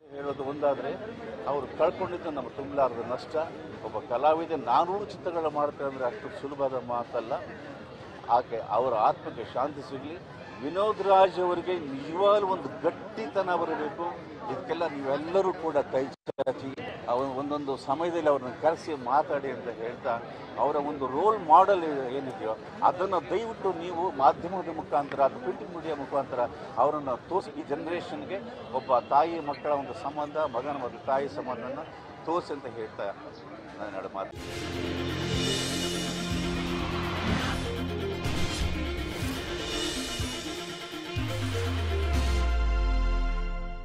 ಹೇಳೋದು ಒಂದಾದರೆ ಅವರು ಕಳ್ಕೊಂಡಿದ್ದು ನಮ್ಮ ತುಂಬಲಾರದ ನಷ್ಟ ಒಬ್ಬ ಕಲಾವಿದ ನಾನೂರು ಚಿತ್ರಗಳು ಮಾಡ್ತಾರೆ ಅಂದರೆ ಅಷ್ಟು ಸುಲಭದ ಮಾತಲ್ಲ ಆಕೆ ಅವರ ಆತ್ಮಕ್ಕೆ ಶಾಂತಿ ಸಿಗಲಿ ವಿನೋದ್ ರಾಜ್ ಅವರಿಗೆ ನಿಜವಾಗ್ಲೂ ಒಂದು ಗಟ್ಟಿತನ ಬರಬೇಕು ಇದಕ್ಕೆಲ್ಲ ನೀವೆಲ್ಲರೂ ಕೂಡ ಕೈ ಚಾಚಿ ಅವರ ಒಂದೊಂದು ಸಮಯದಲ್ಲಿ ಅವ್ರನ್ನ ಕರೆಸಿ ಮಾತಾಡಿ ಅಂತ ಹೇಳ್ತಾ ಅವರ ಒಂದು ರೋಲ್ ಮಾಡೆಲ್ ಏನಿದೆಯೋ ಅದನ್ನು ದಯವಿಟ್ಟು ನೀವು ಮಾಧ್ಯಮದ ಮುಖಾಂತರ ಅದು ಪ್ರಿಂಟಿಂಗ್ ಮೀಡಿಯಾ ಮುಖಾಂತರ ಅವರನ್ನು ತೋರಿಸಿ ಈ ಜನ್ರೇಷನ್ಗೆ ಒಬ್ಬ ತಾಯಿ ಮಕ್ಕಳ ಒಂದು ಸಂಬಂಧ ಮಗನ ಮತ್ತು ತಾಯಿ ಸಂಬಂಧನ ತೋರಿಸಿ ಅಂತ ಹೇಳ್ತಾ ನಾನು ಎರಡು ಮಾತು